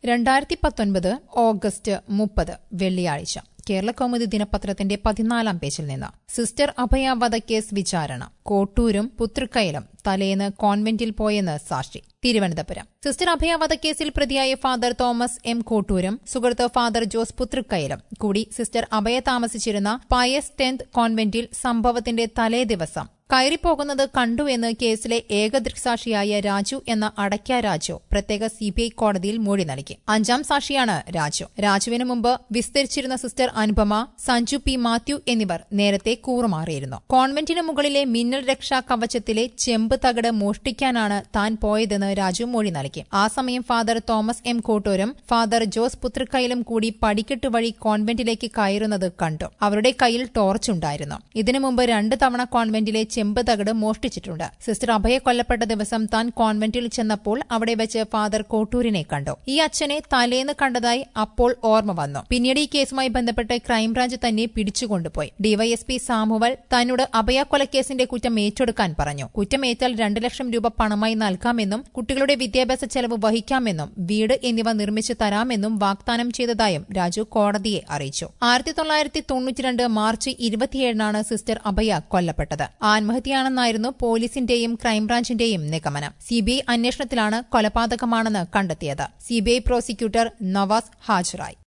രണ്ടായിരത്തി പത്തൊൻപത് ഓഗസ്റ്റ് മുപ്പത് വെള്ളിയാഴ്ച കേരള കൗമുദി ദിനപത്രത്തിന്റെ പതിനാലാം പേജിൽ നിന്ന് സിസ്റ്റർ അഭയ വധക്കേസ് വിചാരണ കോട്ടൂരും പുതൃക്കയിലും തലേന്ന് കോൺവെന്റിൽ പോയെന്ന് സാക്ഷി തിരുവനന്തപുരം സിസ്റ്റർ അഭയ വധക്കേസിൽ പ്രതിയായ ഫാദർ തോമസ് എം കോട്ടൂരും സുഹൃത്ത് ഫാദർ ജോസ് പുതൃക്കയിലും കൂടി സിസ്റ്റർ അഭയ താമസിച്ചിരുന്ന പയസ് ടെൻത് കോൺവെന്റിൽ സംഭവത്തിന്റെ തലേ ദിവസം കയറിപ്പോകുന്നത് കണ്ടുവെന്ന് കേസിലെ ഏക ദൃക്സാക്ഷിയായ രാജു എന്ന അടയ്ക്ക രാജു പ്രത്യേക സിബിഐ കോടതിയിൽ മൊഴി നൽകി അഞ്ചാം സാക്ഷിയാണ് രാജു രാജുവിന് മുമ്പ് വിസ്തരിച്ചിരുന്ന sister Anupama Sanju P Mathew എന്നിവർ നേരത്തെ കൂറുമാറിയിരുന്നു കോൺവെന്റിന് മുകളിലെ മിന്നൽ രക്ഷാ കവചത്തിലെ ചെമ്പ് തകട് മോഷ്ടിക്കാനാണ് താൻ പോയതെന്ന് രാജു മൊഴി നൽകി ആ സമയം ഫാദർ തോമസ് എം കോട്ടൂരും ഫാദർ ജോസ് പുത്രക്കയിലും കൂടി പടിക്കെട്ട് വഴി കോൺവെന്റിലേക്ക് കയറുന്നത് കണ്ടു അവരുടെ കയ്യിൽ ടോർച്ചുണ്ടായിരുന്നു ഇതിനു മുമ്പ് രണ്ട് തവണ കോൺവെന്റിലെ ചെമ്പ് തകട് മോഷ്ടിച്ചിട്ടുണ്ട് സിസ്റ്റർ അഭയ കൊല്ലപ്പെട്ട ദിവസം താൻ കോൺവെന്റിൽ ചെന്നപ്പോൾ അവിടെ വെച്ച് ഫാദർ കോട്ടൂരിനെ കണ്ടു ഈ അച്ഛനെ തലേന്ന് കണ്ടതായി അപ്പോൾ ഓർമ്മ വന്നു പിന്നീട് ഈ കേസുമായി ബന്ധപ്പെട്ട് ക്രൈംബ്രാഞ്ച് തന്നെ പിടിച്ചുകൊണ്ടുപോയി ഡിവൈഎസ്പി സാമുവൽ തന്നോട് അഭയ കൊലക്കേസിന്റെ കുറ്റം ഏറ്റെടുക്കാൻ പറഞ്ഞു കുറ്റമേറ്റാൽ രണ്ട് ലക്ഷം രൂപ പണമായി നൽകാമെന്നും കുട്ടികളുടെ വിദ്യാഭ്യാസ ചെലവ് വഹിക്കാമെന്നും വീട് എന്നിവ നിർമ്മിച്ചു തരാമെന്നും വാഗ്ദാനം ചെയ്തതായും രാജു കോടതിയെ അറിയിച്ചു ആയിരത്തി തൊള്ളായിരത്തി തൊണ്ണൂറ്റിരണ്ട് മാർച്ച് ഇരുപത്തിയേഴിനാണ് സിസ്റ്റർ അഭയ കൊല്ലപ്പെട്ടത് ആത്മഹത്യയാണെന്നായിരുന്നു പോലീസിന്റെയും ക്രൈംബ്രാഞ്ചിന്റെയും നിഗമനം സിബിഐ അന്വേഷണത്തിലാണ് കൊലപാതകമാണെന്ന് കണ്ടെത്തിയത് സിബിഐ പ്രോസിക്യൂട്ടർ നവാസ് ഹാജരായി